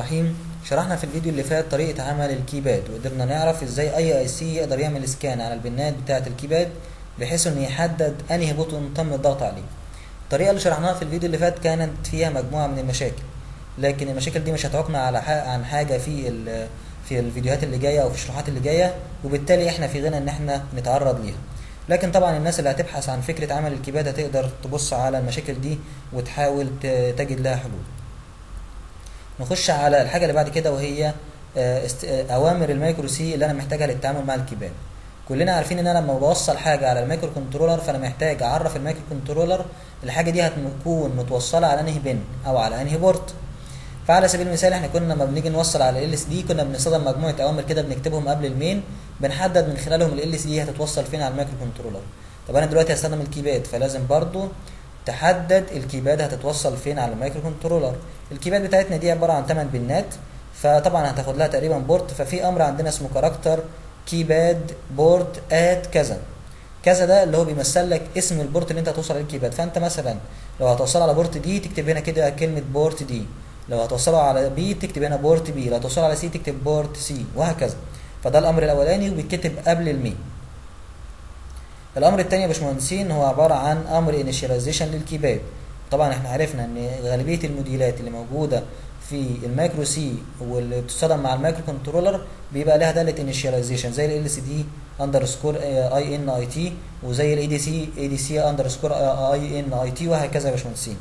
الرحيم شرحنا في الفيديو اللي فات طريقة عمل الكيباد وقدرنا نعرف ازاي اي اي سي يقدر يعمل سكان على البنات بتاعة الكيباد بحيث انه يحدد انهي بوتون تم الضغط عليه الطريقة اللي شرحناها في الفيديو اللي فات كانت فيها مجموعة من المشاكل لكن المشاكل دي مش هتعوقنا على ح- عن حاجة في ال- في الفيديوهات اللي جاية او في الشروحات اللي جاية وبالتالي احنا في غنى ان احنا نتعرض ليها لكن طبعا الناس اللي هتبحث عن فكرة عمل الكيباد هتقدر تبص على المشاكل دي وتحاول ت- تجد لها حلول نخش على الحاجه اللي بعد كده وهي آه، است- آه، اوامر المايكرو سي اللي انا محتاجها للتعامل مع الكيباد كلنا عارفين ان انا لما بوصل حاجه على المايكرو كنترولر فانا محتاج اعرف المايكرو كنترولر الحاجه دي هتكون متوصله على انهي بن او على انهي بورت فعلى سبيل المثال احنا كنا لما بنيجي نوصل على ال اس دي كنا بنستخدم مجموعه اوامر كده بنكتبهم قبل المين بنحدد من خلالهم ال اس دي هتتوصل فين على المايكرو كنترولر طب انا دلوقتي هستخدم الكيباد فلازم برضو تحدد الكيباد هتتوصل فين على المايكرو كنترولر الكيباد بتاعتنا دي عباره عن 8 بنات فطبعا هتاخد لها تقريبا بورت ففي امر عندنا اسمه كاركتر كيباد بورت ات كذا كذا ده اللي هو بيمثل لك اسم البورت اللي انت هتوصل عليه الكيباد فانت مثلا لو هتوصل على بورت دي تكتب هنا كده كلمه بورت دي لو هتوصله على بي تكتب هنا بورت بي لو هتوصله على سي تكتب بورت سي وهكذا فده الامر الاولاني وبيتكتب قبل المين الامر الثاني يا باشمهندسين هو عباره عن امر انيشاليزيشن للكيباد طبعا احنا عرفنا ان غالبيه الموديلات اللي موجوده في المايكرو سي واللي بتستخدم مع المايكرو كنترولر بيبقى لها داله انيشاليزيشن زي ال سي دي اندرسكور اي ان اي تي وزي الاي دي سي اي دي سي اندرسكور اي ان اي تي وهكذا يا باشمهندسين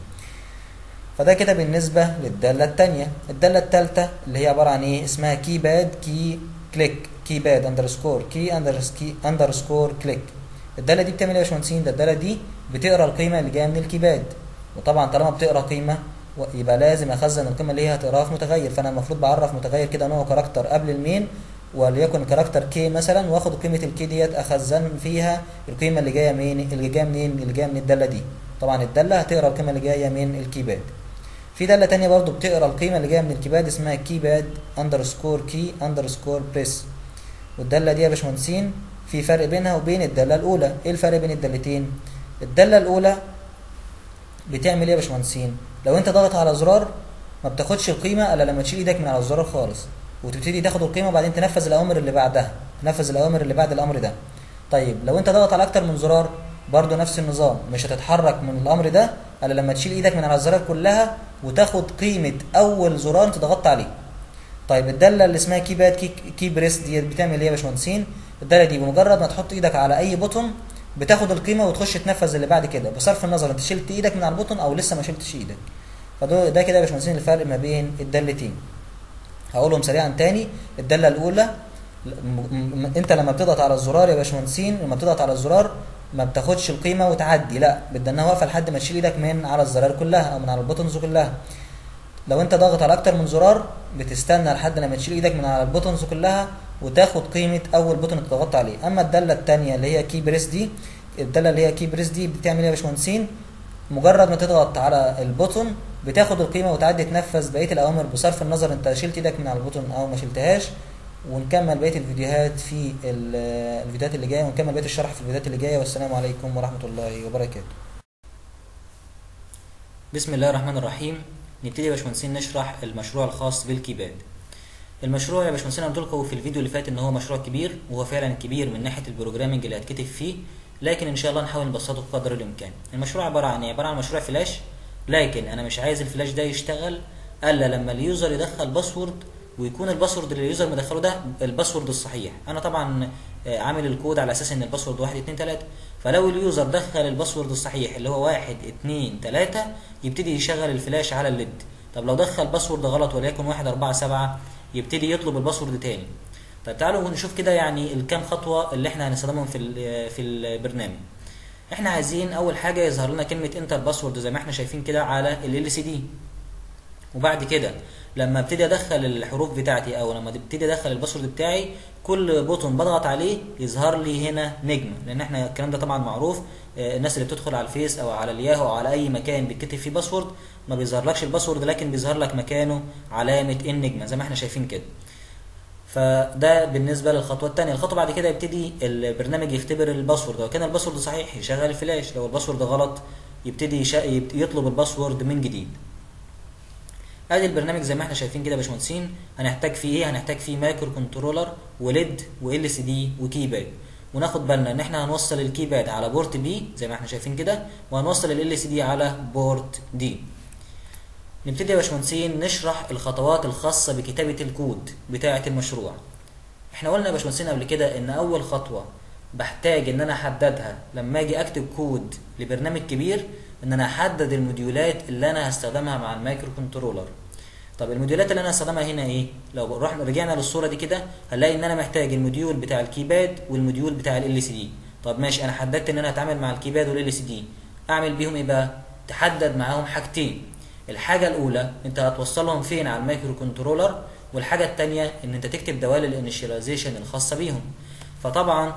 فده كده بالنسبة للدالة التانية الدالة التالتة اللي هي عبارة عن ايه اسمها كيباد كي كليك كيباد اندرسكور كي اندرسكور كليك الدالة دي بتعمل ايه يا باشمهندسين ده الدالة دي بتقرا القيمة اللي جاية من الكيباد وطبعا طالما بتقرا قيمة و- يبقى لازم اخزن القيمة اللي هي هتقراها في متغير فانا المفروض بعرف متغير كده نوعه كاركتر قبل المين وليكن كاركتر كي مثلا واخد قيمة الكي ديت اخزن فيها القيمة اللي جاية منين اللي جاية منين اللي جاية من الدالة دي طبعا الدالة هتقرا القيمة اللي جاية من الكيباد في دالة تانية برضو بتقرا القيمة اللي جاية من الكيباد اسمها كيباد اندرسكور كي اندرسكور بريس والدالة دي يا باشمهندسين في فرق بينها وبين الدالة الأولى ايه الفرق بين الدالتين الدالة الأولى بتعمل ايه يا باشمهندسين لو انت ضغط على زرار ما بتاخدش القيمة الا لما تشيل ايدك من على الزرار خالص وتبتدي تاخد القيمة وبعدين تنفذ الأوامر اللي بعدها تنفذ الأوامر اللي بعد الأمر ده طيب لو انت ضغط على أكتر من زرار برضو نفس النظام مش هتتحرك من الأمر ده الا لما تشيل ايدك من على الزرار كلها وتاخد قيمة أول زرار انت ضغطت عليه طيب الداله اللي اسمها كيباد كي, كي بريس دي بتعمل ايه يا باشمهندسين الداله دي بمجرد ما تحط ايدك على اي بوتون بتاخد القيمه وتخش تنفذ اللي بعد كده بصرف النظر انت شلت ايدك من على البوتون او لسه ما شلتش ايدك فده ده كده يا باشمهندسين الفرق ما بين الدالتين هقولهم سريعا تاني الداله الاولى م- م- انت لما بتضغط على الزرار يا باشمهندسين لما بتضغط على الزرار ما بتاخدش القيمه وتعدي لا بدنا واقفه لحد ما تشيل ايدك من على الزرار كلها او من على البوتونز كلها لو انت ضاغط على اكتر من زرار بتستنى لحد لما تشيل ايدك من على البوتونز كلها وتاخد قيمه اول بوتون انت ضغطت عليه اما الداله الثانيه اللي هي كي بريس دي الداله اللي هي كي بريس دي بتعمل ايه يا باشمهندسين مجرد ما تضغط على البوتون بتاخد القيمه وتعدي تنفذ بقيه الاوامر بصرف النظر انت شلت ايدك من على البوتون او ما شلتهاش ونكمل بقيه الفيديوهات في ال- الفيديوهات اللي جايه ونكمل بقيه الشرح في الفيديوهات اللي جايه والسلام عليكم ورحمه الله وبركاته بسم الله الرحمن الرحيم نبتدي يا باشمهندسين نشرح المشروع الخاص بالكيباد المشروع يا باشمهندسين انا قلت لكم في الفيديو اللي فات ان هو مشروع كبير وهو فعلا كبير من ناحيه البروجرامنج اللي هتكتب فيه لكن ان شاء الله نحاول نبسطه قدر الامكان المشروع عباره عن ايه عباره عن مشروع فلاش لكن انا مش عايز الفلاش ده يشتغل الا لما اليوزر يدخل باسورد ويكون الباسورد اللي اليوزر مدخله ده الباسورد الصحيح انا طبعا آه، عامل الكود على اساس ان الباسورد 1 2 3 فلو اليوزر دخل الباسورد الصحيح اللي هو 1 2 3 يبتدي يشغل الفلاش على الليد طب لو دخل باسورد غلط وليكن 1 4 7 يبتدي يطلب الباسورد تاني طيب تعالوا نشوف كده يعني الكام خطوه اللي احنا هنستخدمهم في ال- في البرنامج احنا عايزين اول حاجه يظهر لنا كلمه انتر باسورد زي ما احنا شايفين كده على ال سي دي وبعد كده لما ابتدي ادخل الحروف بتاعتي او لما ابتدي ادخل الباسورد بتاعي كل بوتون بضغط عليه يظهر لي هنا نجمه لان احنا الكلام ده طبعا معروف آه، الناس اللي بتدخل على الفيس او على الياهو او على اي مكان بيتكتب فيه باسورد ما بيظهرلكش الباسورد لكن بيظهر لك مكانه علامه النجمه زي ما احنا شايفين كده فده بالنسبه للخطوه الثانيه الخطوه بعد كده يبتدي البرنامج يختبر الباسورد لو كان الباسورد صحيح يشغل الفلاش لو الباسورد غلط يبتدي يشا... يبت- يطلب الباسورد من جديد ادي البرنامج زي ما احنا شايفين كده يا باشمهندسين هنحتاج فيه ايه هنحتاج فيه مايكرو كنترولر وليد وال سي دي وكيباد وناخد بالنا ان احنا هنوصل الكيباد على بورت بي زي ما احنا شايفين كده وهنوصل ال سي دي على بورت دي نبتدي يا باشمهندسين نشرح الخطوات الخاصة بكتابة الكود بتاعة المشروع احنا قلنا يا باشمهندسين قبل كده ان اول خطوة بحتاج ان انا احددها لما اجي اكتب كود لبرنامج كبير ان انا احدد الموديولات اللي انا هستخدمها مع المايكرو كنترولر طب الموديولات اللي انا هستخدمها هنا ايه لو رحنا رجعنا للصوره دي كده هنلاقي ان انا محتاج الموديول بتاع الكيباد والموديول بتاع ال سي دي طب ماشي انا حددت ان انا هتعامل مع الكيباد والال سي دي اعمل بيهم ايه بقى تحدد معاهم حاجتين الحاجه الاولى انت هتوصلهم فين على المايكرو كنترولر والحاجه الثانيه ان انت تكتب دوال الانيشاليزيشن الخاصه بيهم فطبعا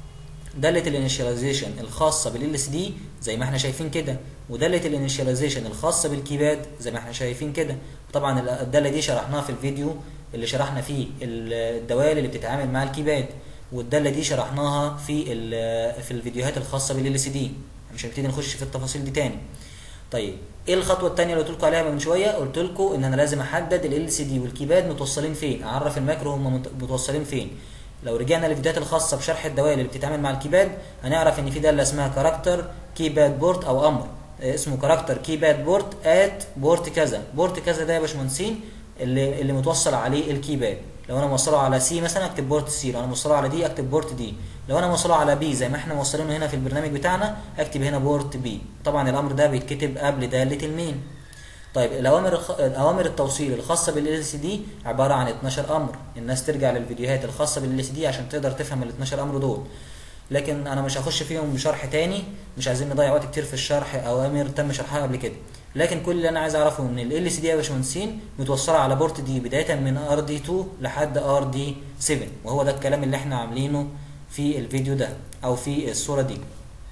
داله الانيشاليزيشن الخاصه بالال اس دي زي ما احنا شايفين كده وداله الانيشاليزيشن الخاصه بالكيباد زي ما احنا شايفين كده طبعا الداله دي شرحناها في الفيديو اللي شرحنا فيه الدوال اللي بتتعامل مع الكيباد والداله دي شرحناها في في الفيديوهات الخاصه بالال اس دي مش هنبتدي نخش في التفاصيل دي تاني طيب ايه الخطوه الثانيه اللي قلت لكم عليها من شويه قلت لكم ان انا لازم احدد ال سي دي والكيباد متوصلين فين اعرف الماكرو هم متوصلين فين لو رجعنا للفيديوهات الخاصه بشرح الدوال اللي بتتعامل مع الكيباد هنعرف ان في داله اسمها كاركتر كيباد بورت او امر اسمه كاركتر كيباد بورت ات بورت كذا بورت كذا ده يا باشمهندسين اللي اللي متوصل عليه الكيباد لو انا موصله على سي مثلا اكتب بورت سي لو انا موصله على دي اكتب بورت دي لو انا موصله على بي زي ما احنا موصلينه هنا في البرنامج بتاعنا اكتب هنا بورت بي طبعا الامر ده بيتكتب قبل داله المين طيب الاوامر الخ... اوامر التوصيل الخاصه بالال سي دي عباره عن 12 امر الناس ترجع للفيديوهات الخاصه بالال سي دي عشان تقدر تفهم ال 12 امر دول لكن انا مش هخش فيهم بشرح تاني مش عايزين نضيع وقت كتير في الشرح اوامر تم شرحها قبل كده لكن كل اللي انا عايز اعرفه ان ال سي دي يا باشمهندسين متوصله على بورت دي بدايه من ار دي 2 لحد ار دي 7 وهو ده الكلام اللي احنا عاملينه في الفيديو ده او في الصوره دي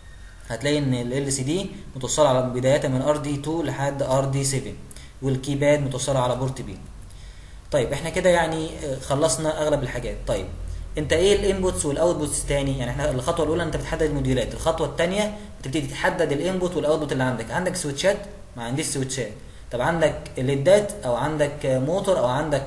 هتلاقي ان ال سي دي متوصله على بدايه من ار دي 2 لحد ار دي 7 والكيباد متوصله على بورت بي طيب احنا كده يعني خلصنا اغلب الحاجات طيب انت ايه الانبوتس والاوتبوتس تاني يعني احنا الخطوه الاولى انت بتحدد الموديولات الخطوه الثانيه بتبتدي تحدد الانبوت والاوتبوت اللي عندك عندك سويتشات ما عنديش سويتشات طب عندك ليدات او عندك موتور او عندك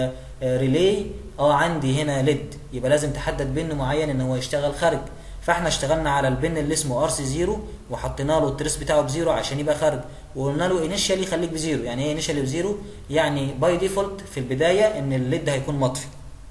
ريلي اه عندي هنا ليد يبقى لازم تحدد بن معين ان هو يشتغل خارج فاحنا اشتغلنا على البن اللي اسمه ار سي 0 وحطينا له التريس بتاعه بزيرو عشان يبقى خارج وقلنا له انيشالي خليك بزيرو يعني ايه انيشالي بزيرو يعني باي ديفولت في البدايه ان الليد هيكون مطفي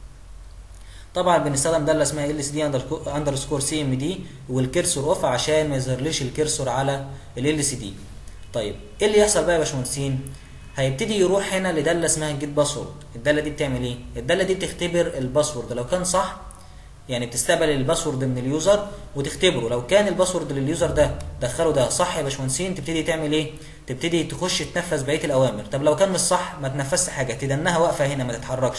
طبعا بنستخدم داله اسمها ال اس دي اندرسكور سي ام دي والكرسور اوف عشان ما يظهرليش الكرسور على ال سي دي طيب ايه اللي يحصل بقى يا باشمهندسين هيبتدي يروح هنا لداله اسمها جيت باسورد الداله دي بتعمل ايه الداله دي بتختبر الباسورد لو كان صح يعني بتستقبل الباسورد من اليوزر وتختبره لو كان الباسورد لليوزر ده دخله ده صح يا باشمهندسين تبتدي تعمل ايه تبتدي تخش تنفذ بقيه الاوامر طب لو كان مش صح ما تنفذش حاجه تدنها واقفه هنا ما تتحركش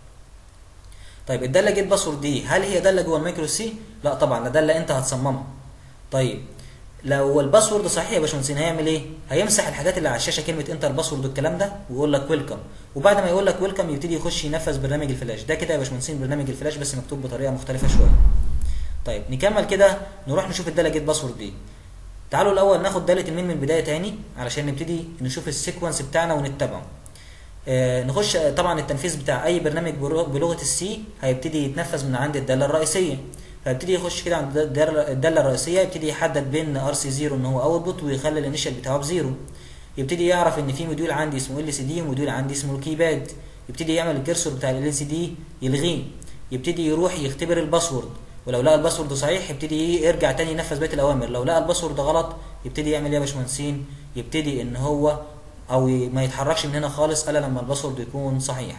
طيب الداله جيت باسورد دي هل هي داله جوه المايكرو سي لا طبعا ده داله انت هتصممها طيب لو الباسورد صحيح يا باشمهندسين هيعمل ايه هيمسح الحاجات اللي على الشاشه كلمه انتر باسورد والكلام ده ويقول لك ويلكم وبعد ما يقول لك ويلكم يبتدي يخش ينفذ برنامج الفلاش ده كده يا باشمهندسين برنامج الفلاش بس مكتوب بطريقه مختلفه شويه طيب نكمل كده نروح نشوف الداله جيت باسورد دي تعالوا الاول ناخد داله المين من البدايه تاني علشان نبتدي نشوف السيكونس بتاعنا ونتبعه آه نخش طبعا التنفيذ بتاع اي برنامج بلغه السي هيبتدي يتنفذ من عند الداله الرئيسيه فيبتدي يخش كده عند الداله الرئيسيه يبتدي يحدد بين ار سي 0 ان هو اوتبوت ويخلي الانيشال بتاعه بزيرو يبتدي يعرف ان في موديول عندي اسمه ال سي دي وموديول عندي اسمه الكيباد يبتدي يعمل الكرسور بتاع ال سي دي يلغيه يبتدي يروح يختبر الباسورد ولو لقى الباسورد صحيح يبتدي يرجع تاني ينفذ بقيه الاوامر لو لقى الباسورد غلط يبتدي يعمل ايه يا باشمهندسين يبتدي ان هو او ما يتحركش من هنا خالص الا لما الباسورد يكون صحيح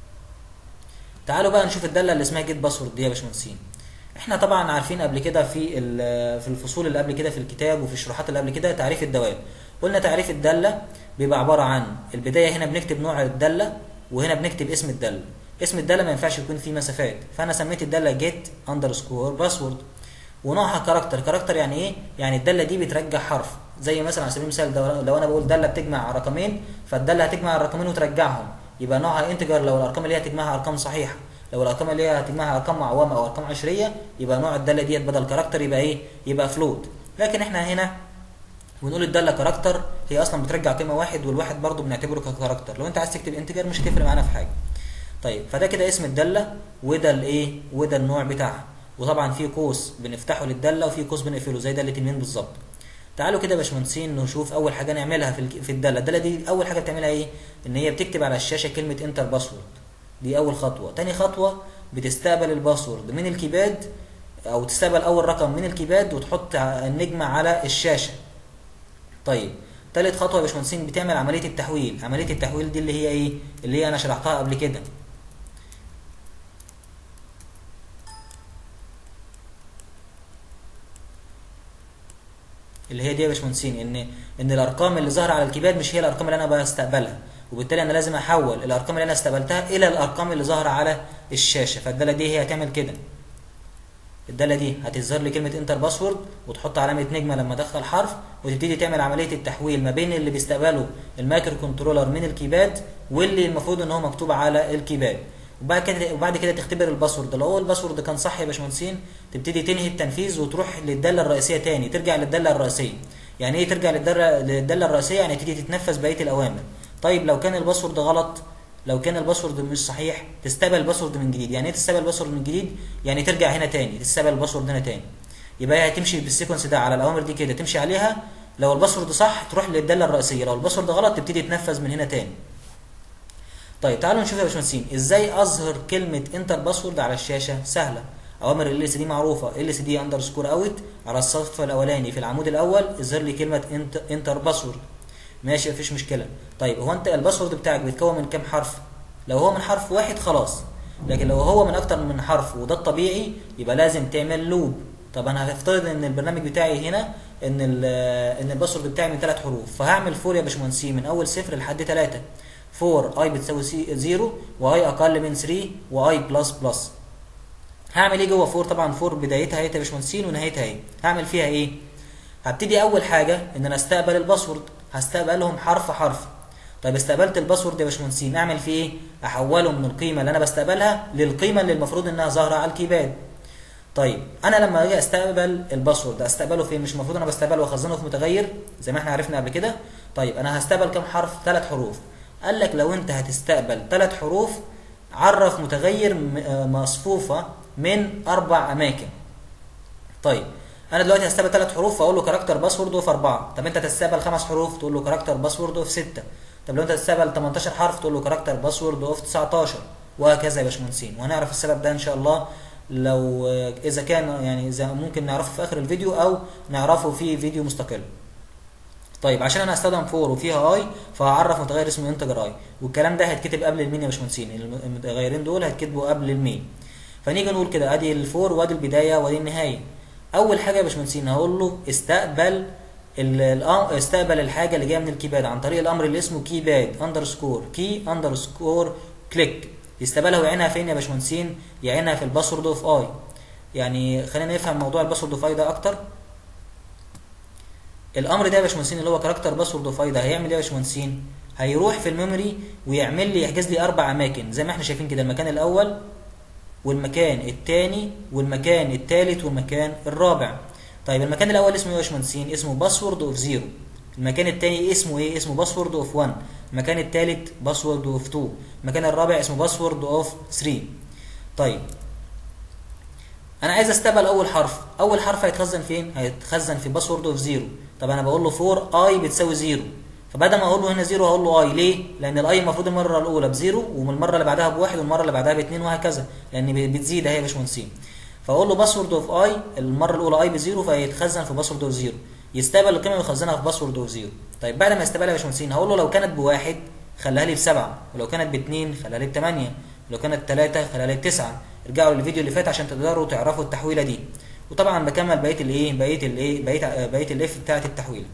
تعالوا بقى نشوف الداله اللي اسمها جيت باسورد دي يا باشمهندسين احنا طبعا عارفين قبل كده في في الفصول اللي قبل كده في الكتاب وفي الشروحات اللي قبل كده تعريف الدوال قلنا تعريف الداله بيبقى عباره عن البدايه هنا بنكتب نوع الداله وهنا بنكتب اسم الداله اسم الداله ما ينفعش يكون فيه مسافات فانا سميت الداله جيت اندرسكور باسورد ونوعها كاركتر كاركتر يعني ايه يعني الداله دي بترجع حرف زي مثلا على سبيل المثال لو انا بقول داله بتجمع رقمين فالداله هتجمع الرقمين وترجعهم يبقى نوعها انتجر لو الارقام اللي هي هتجمعها ارقام صحيحه لو الارقام اللي هي هتجمعها ارقام معومه او ارقام عشريه يبقى نوع الداله ديت بدل كاركتر يبقى ايه يبقى فلوت لكن احنا هنا ونقول الداله كاركتر هي اصلا بترجع قيمه واحد والواحد برضو بنعتبره ككاركتر لو انت عايز تكتب انتجر مش هتفرق معانا في حاجه طيب فده كده اسم الداله وده الايه وده النوع بتاعها وطبعا في قوس بنفتحه للداله وفي قوس بنقفله زي داله المين بالظبط تعالوا كده يا باشمهندسين نشوف اول حاجه نعملها في الك- في الداله الداله دي اول حاجه بتعملها ايه ان هي بتكتب على الشاشه كلمه انتر باسورد دي اول خطوه تاني خطوه بتستقبل الباسورد من الكيباد او تستقبل اول رقم من الكيباد وتحط ع- النجمه على الشاشه طيب تالت خطوه يا باشمهندسين بتعمل عمليه التحويل عمليه التحويل دي اللي هي ايه اللي هي انا شرحتها قبل كده اللي هي دي يا باشمهندسين ان ان الارقام اللي ظاهره على الكيباد مش هي الارقام اللي انا بستقبلها وبالتالي انا لازم احول الارقام اللي انا استقبلتها الى الارقام اللي ظاهره على الشاشه فالداله دي هي هتعمل كده الداله دي هتظهر لي كلمه انتر باسورد وتحط علامه نجمه لما ادخل حرف وتبتدي تعمل عمليه التحويل ما بين اللي بيستقبله المايكرو كنترولر من الكيباد واللي المفروض ان هو مكتوب على الكيباد وبعد كده وبعد كده تختبر الباسورد لو هو الباسورد كان صح يا باشمهندسين تبتدي تنهي التنفيذ وتروح للداله الرئيسيه تاني ترجع للداله الرئيسيه يعني ايه ترجع للداله للداله الرئيسيه يعني تبتدي تتنفذ بقيه الاوامر طيب لو كان الباسورد غلط لو كان الباسورد مش صحيح تستقبل الباسورد من جديد يعني ايه تستقبل الباسورد من جديد يعني ترجع هنا تاني تستقبل الباسورد هنا تاني يبقى هي هتمشي بالسيكونس ده على الاوامر دي كده تمشي عليها لو الباسورد صح تروح للداله الرئيسيه لو الباسورد غلط تبتدي تنفذ من هنا تاني طيب تعالوا نشوف يا باشمهندسين ازاي اظهر كلمه انتر باسورد على الشاشه سهله اوامر ال اس دي معروفه ال اس دي اندرسكور اوت على الصف الاولاني في العمود الاول اظهر لي كلمه انت انتر باسورد ماشي مفيش مشكله طيب هو انت الباسورد بتاعك بيتكون من كام حرف لو هو من حرف واحد خلاص لكن لو هو من اكتر من حرف وده الطبيعي يبقى لازم تعمل لوب طب انا هفترض ان البرنامج بتاعي هنا ان ال ان الباسورد بتاعي من ثلاث حروف فهعمل فور يا باشمهندسين من اول صفر لحد ثلاثه فور اي بتساوي 0 واي اقل من 3 واي بلس بلس هعمل ايه جوه فور طبعا فور بدايتها اهي يا باشمهندسين ونهايتها اهي هعمل فيها ايه هبتدي اول حاجه ان انا استقبل الباسورد هستقبلهم حرف حرف طيب استقبلت الباسورد يا باشمهندسين اعمل فيه ايه احوله من القيمه اللي انا بستقبلها للقيمه اللي المفروض انها ظاهره على الكيباد طيب انا لما اجي استقبل الباسورد استقبله فين مش المفروض انا بستقبله واخزنه في متغير زي ما احنا عرفنا قبل كده طيب انا هستقبل كام حرف ثلاث حروف قال لك لو انت هتستقبل ثلاث حروف عرف متغير م- آه مصفوفه من اربع اماكن طيب انا دلوقتي هستقبل ثلاث حروف فاقول له كاركتر باسورد اوف اربعه طب انت تستقبل خمس حروف تقول له كاركتر باسورد اوف سته طب لو انت تستقبل 18 حرف تقول له كاركتر باسورد اوف 19 وهكذا يا باشمهندسين وهنعرف السبب ده ان شاء الله لو آه، اذا كان يعني اذا ممكن نعرفه في اخر الفيديو او نعرفه في فيديو مستقل طيب عشان انا هستخدم فور وفيها اي فهعرف متغير اسمه انتجر اي والكلام ده هيتكتب قبل المين يا باشمهندسين الم- المتغيرين دول هيتكتبوا قبل المين فنيجي نقول كده ادي الفور وادي البدايه وادي النهايه اول حاجه يا باشمهندسين هقول له استقبل ال- الأم- استقبل الحاجه اللي جايه من الكيباد عن طريق الامر اللي اسمه كيباد اندرسكور كي اندرسكور كليك يستقبلها ويعينها فين يا باشمهندسين يعينها في الباسورد اوف اي يعني خلينا نفهم موضوع الباسورد اوف اي ده اكتر الامر ده يا باشمهندسين اللي هو كاركتر باسورد اوف اي ده هيعمل ايه يا باشمهندسين هيروح في الميموري ويعمل لي يحجز لي اربع اماكن زي ما احنا شايفين كده المكان الاول والمكان الثاني والمكان الثالث والمكان الرابع طيب المكان الاول اسمه ايه يا باشمهندسين اسمه باسورد اوف زيرو المكان الثاني اسمه ايه اسمه باسورد اوف 1 المكان الثالث باسورد اوف 2 المكان الرابع اسمه باسورد اوف 3 طيب انا عايز استقبل اول حرف اول حرف هيتخزن فين هيتخزن في باسورد اوف زيرو طب انا بقول له 4 اي بتساوي زيرو فبدل ما اقول له هنا زيرو هقول له اي ليه لان الاي المفروض المره الاولى بزيرو ومن المره اللي بعدها بواحد والمره اللي بعدها باثنين وهكذا لان بتزيد اهي يا باشمهندسين فاقول له باسورد اوف اي المره الاولى اي بزيرو فيتخزن في باسورد اوف زيرو يستقبل القيمه ويخزنها في باسورد اوف زيرو طيب بعد ما يستقبلها يا باشمهندسين هقول له لو كانت بواحد خليها لي بسبعه ولو كانت باثنين خليها لي بثمانيه ولو كانت ثلاثه خليها لي بتسعه ارجعوا للفيديو اللي فات عشان تقدروا تعرفوا التحويله دي وطبعا بكمل بقيه الايه بقيه الايه بقيه بقيه الاف بتاعه التحويله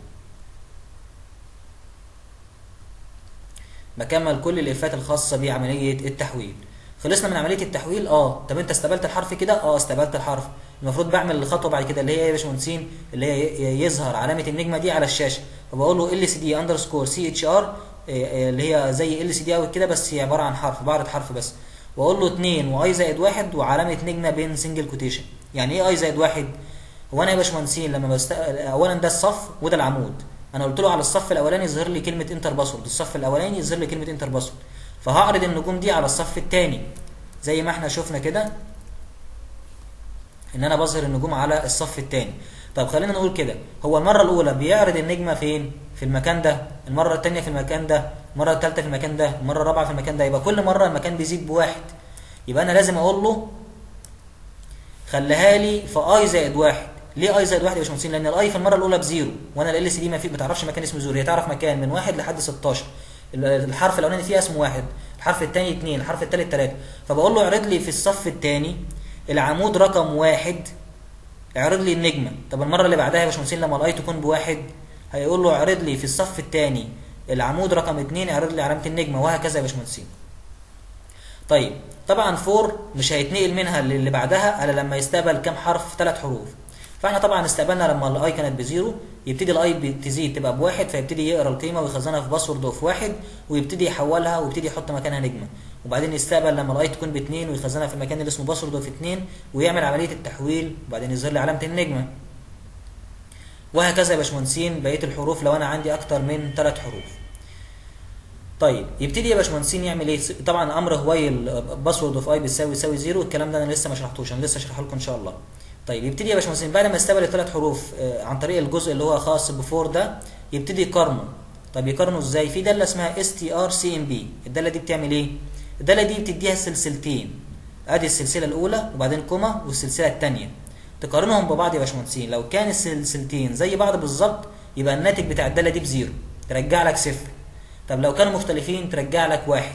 بكمل كل الافات الخاصه بعمليه التحويل خلصنا من عمليه التحويل اه طب انت استقبلت الحرف كده اه استقبلت الحرف المفروض بعمل الخطوه بعد كده اللي هي ايه يا باشمهندسين اللي هي يظهر علامه النجمه دي على الشاشه فبقول له ال سي دي اندرسكور سي اتش ار اللي هي زي ال سي دي اوت كده بس هي عباره عن حرف بعرض حرف بس واقول له 2 واي زائد 1 وعلامه نجمه بين سنجل كوتيشن يعني ايه اي زائد 1 هو انا يا باشمهندسين لما بست... اولا ده الصف وده العمود انا قلت له على الصف الاولاني يظهر لي كلمه انتر باسورد الصف الاولاني يظهر لي كلمه انتر باسورد فهعرض النجوم دي على الصف الثاني زي ما احنا شفنا كده ان انا بظهر النجوم على الصف الثاني طب خلينا نقول كده هو المره الاولى بيعرض النجمه فين في المكان ده المره الثانيه في المكان ده المره الثالثه في المكان ده المره الرابعه في المكان ده يبقى كل مره المكان بيزيد بواحد يبقى انا لازم اقول له خليها لي في اي زائد واحد ليه اي زائد واحد يا باشمهندسين لان الاي في المره الاولى بزيرو وانا ال سي دي ما في بتعرفش مكان اسمه زيرو هي تعرف مكان من واحد لحد 16 الحرف الاولاني فيها اسمه واحد الحرف الثاني اثنين الحرف الثالث ثلاثه فبقول له اعرض لي في الصف الثاني العمود رقم واحد اعرض لي النجمه طب المره اللي بعدها يا باشمهندسين لما الاي تكون بواحد هيقول له اعرض لي في الصف الثاني العمود رقم اثنين اعرض لي علامه النجمه وهكذا يا باشمهندسين طيب طبعا فور مش هيتنقل منها للي بعدها الا لما يستقبل كام حرف ثلاث حروف فاحنا طبعا استقبلنا لما الاي كانت بزيرو يبتدي الاي تزيد تبقى بواحد فيبتدي يقرا القيمه ويخزنها في باسورد اوف واحد ويبتدي يحولها ويبتدي يحط مكانها نجمه وبعدين يستقبل لما الاي تكون باثنين ويخزنها في المكان اللي اسمه باسورد اوف اثنين ويعمل عمليه التحويل وبعدين يظهر لي علامه النجمه وهكذا يا باشمهندسين بقيه الحروف لو انا عندي اكتر من ثلاث حروف طيب يبتدي يا باشمهندسين يعمل ايه طبعا امر هواي الباسورد اوف اي بتساوي يساوي زيرو الكلام ده انا لسه ما شرحتوش انا لسه اشرحه لكم ان شاء الله طيب يبتدي يا باشمهندسين بعد ما استقبل الثلاث حروف عن طريق الجزء اللي هو خاص بفور ده يبتدي يقارنه طب يقارنه ازاي في داله اسمها اس تي ار سي ام بي الداله دي بتعمل ايه الداله دي بتديها سلسلتين ادي السلسله الاولى وبعدين كوما والسلسله الثانيه تقارنهم ببعض يا باشمهندسين لو كان السلسلتين زي بعض بالظبط يبقى الناتج بتاع الداله دي بزيرو ترجع لك صفر طب لو كانوا مختلفين ترجع لك واحد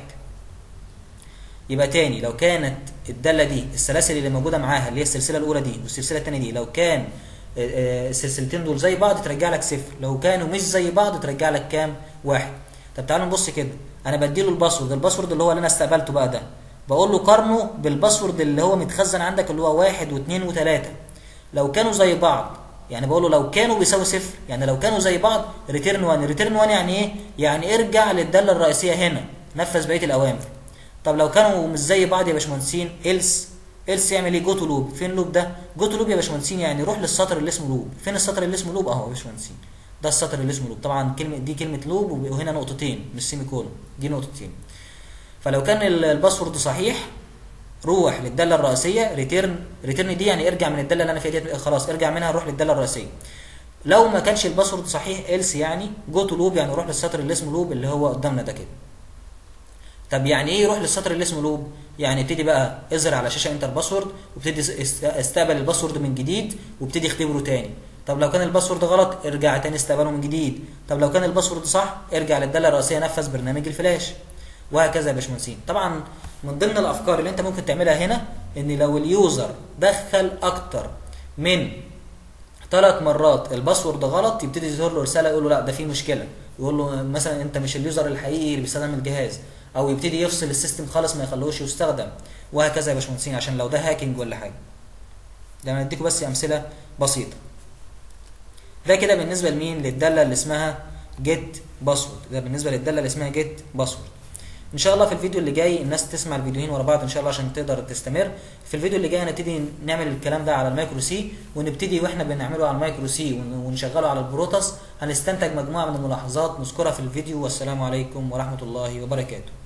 يبقى تاني لو كانت الداله دي السلاسل اللي موجوده معاها اللي هي السلسله الاولى دي والسلسله الثانيه دي لو كان السلسلتين دول زي بعض ترجع لك صفر لو كانوا مش زي بعض ترجع لك كام واحد طب تعالوا نبص كده انا بديله الباسورد الباسورد اللي هو اللي انا استقبلته بقى ده بقول له قارنه بالباسورد اللي هو متخزن عندك اللي هو واحد واثنين وثلاثه لو كانوا زي بعض يعني بقول له لو كانوا بيساوي صفر يعني لو كانوا زي بعض ريتيرن 1 ريتيرن 1 يعني ايه يعني ارجع للداله الرئيسيه هنا نفذ بقيه الاوامر طب لو كانوا مش زي بعض يا باشمهندسين إلس إلس يعمل ايه جو تو لوب فين لوب ده جو تو لوب يا باشمهندسين يعني روح للسطر اللي اسمه لوب فين السطر اللي اسمه لوب اهو يا باشمهندسين ده السطر اللي اسمه لوب طبعا كلمه دي كلمه لوب وهنا نقطتين مش سيمي كولون دي نقطتين فلو كان الباسورد صحيح روح للداله الرئيسيه ريتيرن ريتيرن دي يعني ارجع من الداله اللي انا فيها دي خلاص ارجع منها روح للداله الرئيسيه لو ما كانش الباسورد صحيح إلس يعني جو تو لوب يعني روح للسطر اللي اسمه لوب اللي هو قدامنا ده كده طب يعني ايه يروح للسطر اللي اسمه لوب يعني ابتدي بقى اظهر على شاشه انتر باسورد وابتدي استقبل الباسورد من جديد وابتدي اختبره تاني طب لو كان الباسورد غلط ارجع تاني استقبله من جديد طب لو كان الباسورد صح ارجع للداله الرئيسيه نفذ برنامج الفلاش وهكذا يا باشمهندسين طبعا من ضمن الافكار اللي انت ممكن تعملها هنا ان لو اليوزر دخل اكتر من ثلاث مرات الباسورد غلط يبتدي يظهر له رساله يقول له لا ده في مشكله يقول له مثلا انت مش اليوزر الحقيقي اللي بيستخدم الجهاز او يبتدي يفصل السيستم خالص ما يخلوش يستخدم وهكذا يا باشمهندسين عشان لو ده هاكينج ولا حاجه ده انا اديكم بس امثله بسيطه ده كده بالنسبه لمين للداله اللي اسمها جيت باسورد ده بالنسبه للداله اللي اسمها جيت باسورد ان شاء الله في الفيديو اللي جاي الناس تسمع الفيديوهين ورا بعض ان شاء الله عشان تقدر تستمر في الفيديو اللي جاي هنبتدي نعمل الكلام ده على المايكرو سي ونبتدي واحنا بنعمله على المايكرو سي ونشغله على البروتوس هنستنتج مجموعه من الملاحظات نذكرها في الفيديو والسلام عليكم ورحمه الله وبركاته